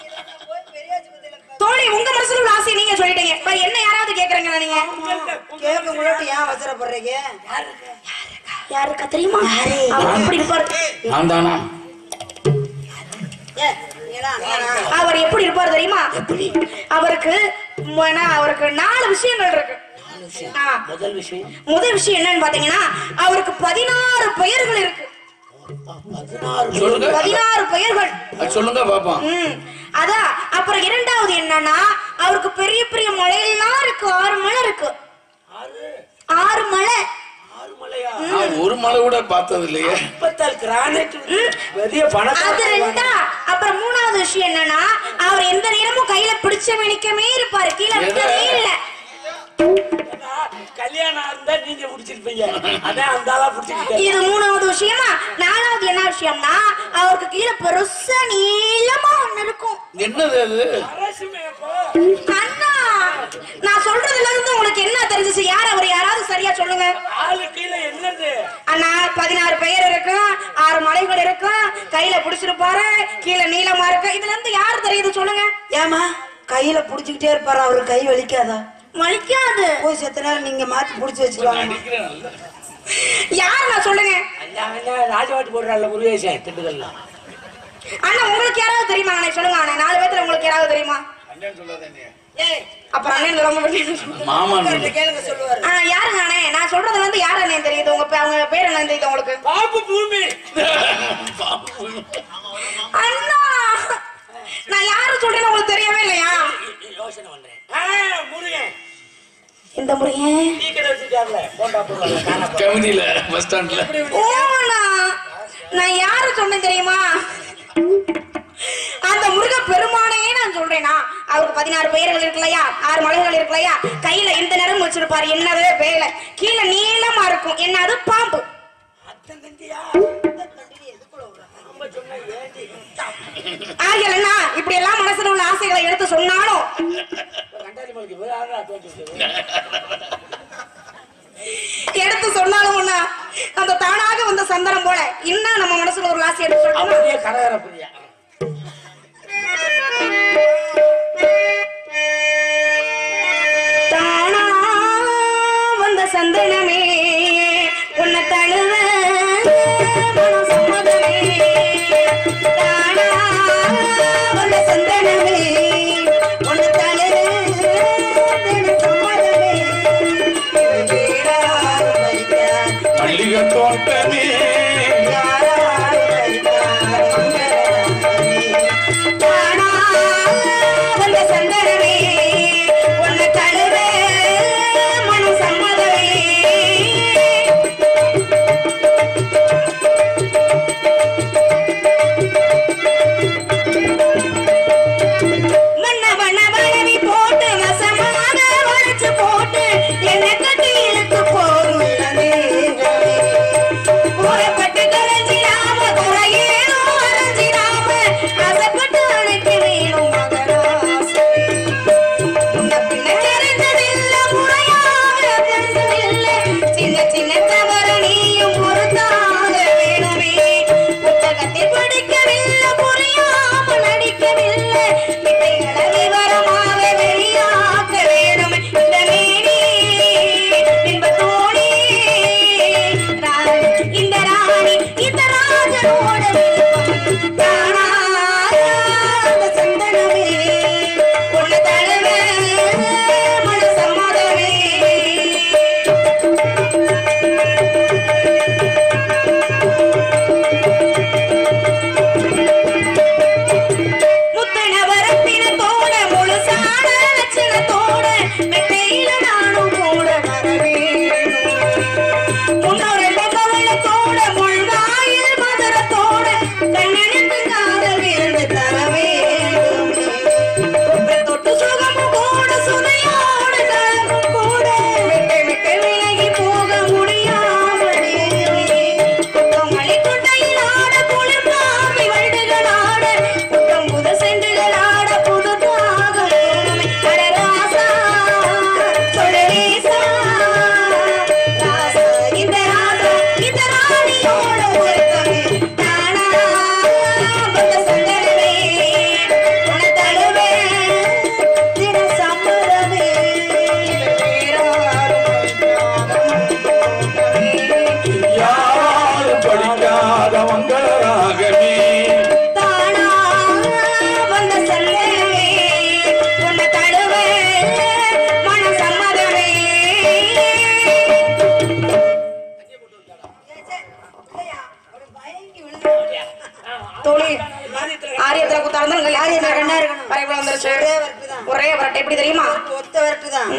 தோழி உங்க மனசுல உள்ள ஆசை நீங்க சொல்லிட்டீங்க இப்ப என்ன யாராவது கேக்குறீங்களா நீங்க கேட்க முன்னாடி ஏன் அவசரப்படுறீங்க யாருக்கா தெரியுமா அவர் எப்படி இருப்பாரு நான் தானா ஏ, நீங்களா, நீங்களா? அவர் எப்படி இருப்பாரு தெரியுமா அவருக்கு மன- அவருக்கு நாலு விஷயங்கள் இருக்கு ஆ. முதல் விஷயம் முதல் விஷயம் என்னன்னு பாத்தீங்கன்னா அவருக்கு பதினாறு பெயர்கள் இருக்கு பதினாறு சொல்லுங்க பதினாறு பெயர்கள் அது சொல்லுங்க பாப்போம் ம் அதான் அப்புறம் இரண்டாவது என்னன்னா அவருக்கு பெரிய பெரிய மலையெல்லாம் இருக்கு ஆறு மலை இருக்கு ஆறு மலை நான் ஒரு மலை கூட பார்த்தது இல்லையே முப்பத்தால் கிரானைட் பெரிய அது பணக்கார ரெண்டா அப்புறம் மூணாவது விஷயம் என்னன்னா அவர் எந்த நேரமும் கையில பிடிச்ச மணிக்கமே இருப்பாரு கீழே விட்டதே இல்ல கல்யாணம் இருந்தா நீங்க பிடிச்சிருப்பீங்க அதான் அந்த ஆளா பிடிச்சிருக்கீங்க இது மூணாவது விஷயமா நாலாவது என்ன விஷயம்னா அவருக்கு கீழே பெருசா நீளமா ஒண்ணு இருக்கும் என்னது அது அரசுமே அப்போ அண்ணா நான் சொல்றதுல இருந்து உங்களுக்கு என்ன தெரிஞ்சுச்சு யார் அவர் யாராவது சரியா சொல்லுங்க ஆளு கீழே என்னது அண்ணா பதினாறு பெயர் இருக்கும் ஆறு மலைகள் இருக்கும் கையில புடிச்சிருப்பாரு கீழே நீளமா இருக்கு இதுல இருந்து யாரு தெரியுது சொல்லுங்க ஏமா கையில புடிச்சுக்கிட்டே இருப்பாரு அவரு கை வலிக்காதா வலிக்காது போய் செத்த நேரம் நீங்க மாத்தி புடிச்சு வச்சுக்குவாங்க யார் நான் சொல்லுங்க அண்ணா அண்ணா ராஜவாட்டி போடுறாள் முருகேசன் திண்டுக்கல்ல அண்ணா உங்களுக்கு யாராவது தெரியுமா அண்ணா சொல்லுங்க அண்ணா நாலு பேத்துல உங்களுக்கு யாராவது தெரியுமா ஏய், அப்புறம் அண்ணன் ரொம்ப பெரிய- மாமா உட்கார்ந்து கேளுங்க சொல்லுவாரு அண்ணா யாருங்க அண்ணே நான் சொல்றதுல இருந்து யார் அண்ணன் தெரியுது உங்க பே- அவங்க பேர் என்ன தெரியுது உங்களுக்கு பாப்பு பூமி அண்ணா நான் யாரு சொல்றேன்னு உங்களுக்கு தெரியவே இல்லையா யோசனை பண்றேன் ஆ, முருகன் இந்த முறையே டீ கடை வச்சிருக்காருல போண்டா போடுறாங்க காணா கமிட்டியில பஸ் ஸ்டாண்ட்ல ஓண்ணா நான் யாரு சொன்னேன் தெரியுமா அந்த முருக பெருமானையே நான் சொல்றேனா அவருக்கு பதினாறு பெயர்கள் இருக்கு இல்லையா ஆறு மலைகள் இருக்கு இல்லையா கையில எந்த நேரம் வச்சிருப்பாரு என்னது வேலை கீழே நீளமா இருக்கும் என்னது பாம்பு ஆகலன்னா இப்படி எல்லாம் மனசுல உள்ள ஆசைகளை எடுத்து சொன்னாலும் கண்டாரி மலைக்கு போய் ஆறா தோச்சு எடுத்து சொன்னாலும் ஒண்ணா அந்த தானாக வந்த சந்தனம் போல இன்னும் நம்ம மனசுல ஒரு ஆசை எடுத்து சொல்லணும் அப்படியே கரகர புரியா தானா வந்த சந்தனமே உன்னை தழுவ மனம் சம்மதமே தானா வந்த சந்தனமே உன்னை தழுவ மனம் சம்மதமே யாராரு வைத்தார், மல்லிகை தோட்டமே யாராரு வைத்தார், மங்களமே. தானா வந்த சந்தனமே உன்னை தழுவ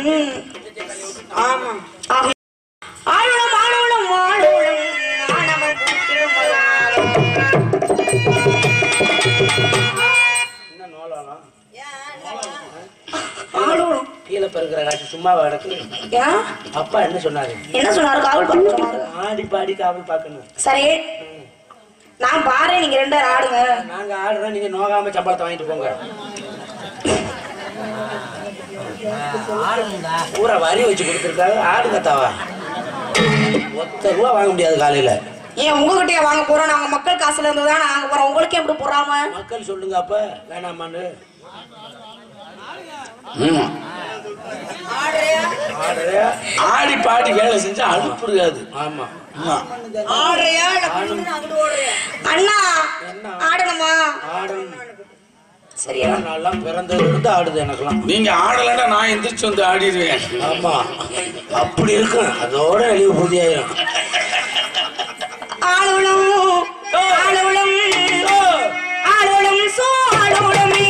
ம். ஆமா ஆகி- ஆளுளம் ஆளுளம் ஆளுளம் ஆனவன் கூட்டிடும் மலாலம். என்ன நோலாம் ஆளுளம் கீழே பெருக்கிற காட்சி சும்மாவா கிடக்கு ஏன் அப்பா என்ன சொன்னாரு என்ன சொன்னாரு காவல் பார்க்க சொன்னாரு ஆடி பாடி காவல் பார்க்கணும் சரி நான் பாரு நீங்க ரெண்டு பேரும் ஆடுங்க நாங்க ஆடுறோம் நீங்க நோகாம சம்பளத்தை வாங்கிட்டு போங்க பூரா வரி வச்சு கொடுத்துருக்காங்க ஆடுங்க தாவா ஒத்த ரூபா வாங்க முடியாது காலையில ஏன் உங்ககிட்டயே வாங்க போறோம் நாங்க மக்கள் காசுல இருந்து தான் நாங்க போறோம் உங்களுக்கு எப்படி போறாம மக்கள் சொல்லுங்க அப்ப வேணாமான்னு ஆடுறியா? ஆடி பாடி வேலை செஞ்சா அனுப்புடுகாது ஆமா ஆடுறியா இல்ல குடுகுடுன்னு அங்கிட்டு ஓடுறியா அண்ணா ஆடணுமா ஆடணும் சரியா நான்லாம் பிறந்ததுல இருந்து ஆடுது எனக்கெல்லாம் நீங்க ஆடலைன்னா நான் எந்திரிச்சு வந்து ஆடிடுவேன் ஆமா அப்படி இருக்கும் அதோட வெளியே புதியாயிரும் ஆளுளம் ஆளுளம் ஆளுளம் சோ ஆளுளமே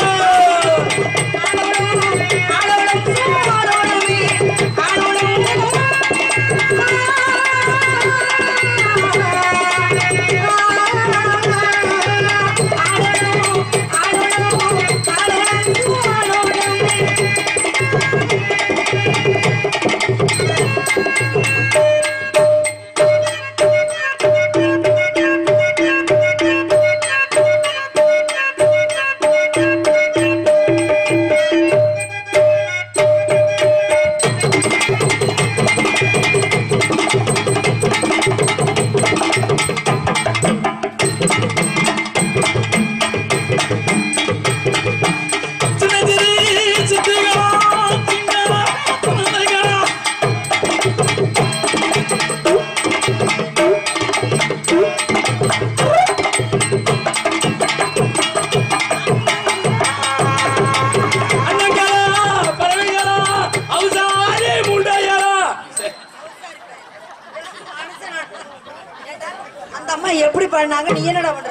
ஆளுளம் ஆளுளம் சோ ஆளுளமே அந்த அம்மா எப்படி பண்ணாங்க நீ என்னடா பண்ற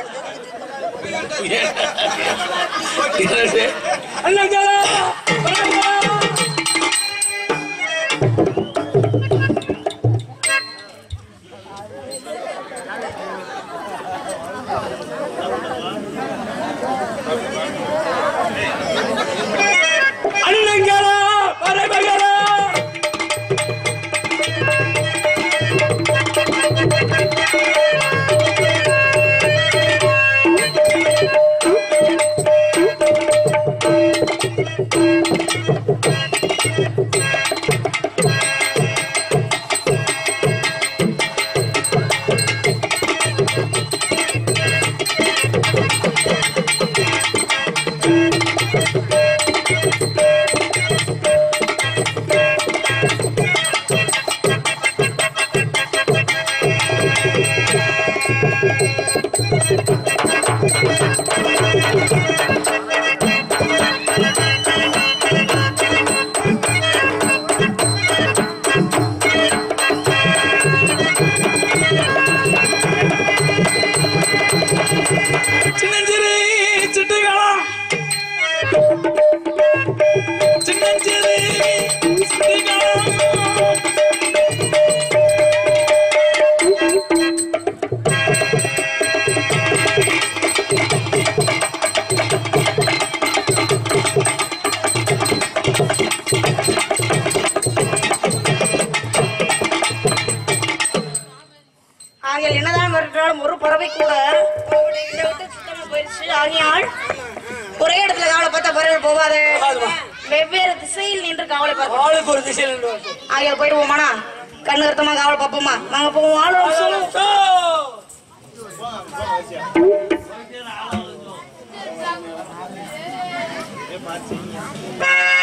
அண்ணங்களா பரமகளா சின்னஞ்சிறு சிட்டுகளா சின்னஞ்சிறு சிட்டுகளா ஆகியால் என்னதான் இருந்தாலும் ஒரு பறவை கூட இதை விட்டு சுத்தமா போயிருச்சு ஆகியால் ஒரே இடத்துல காவலை பார்த்தா பறவை போகாது வெவ்வேறு திசையில் நின்று காவலை பார்க்க ஆளுக்கு ஒரு திசையில் நின்று வரட்டும். ஆகியால் போயிடுவோமாண்ணா கண்ணு கருத்தமா காவலை பார்ப்போமா வாங்க போவோம் ஆளும் சொல்லுவோம் சோ! ஆ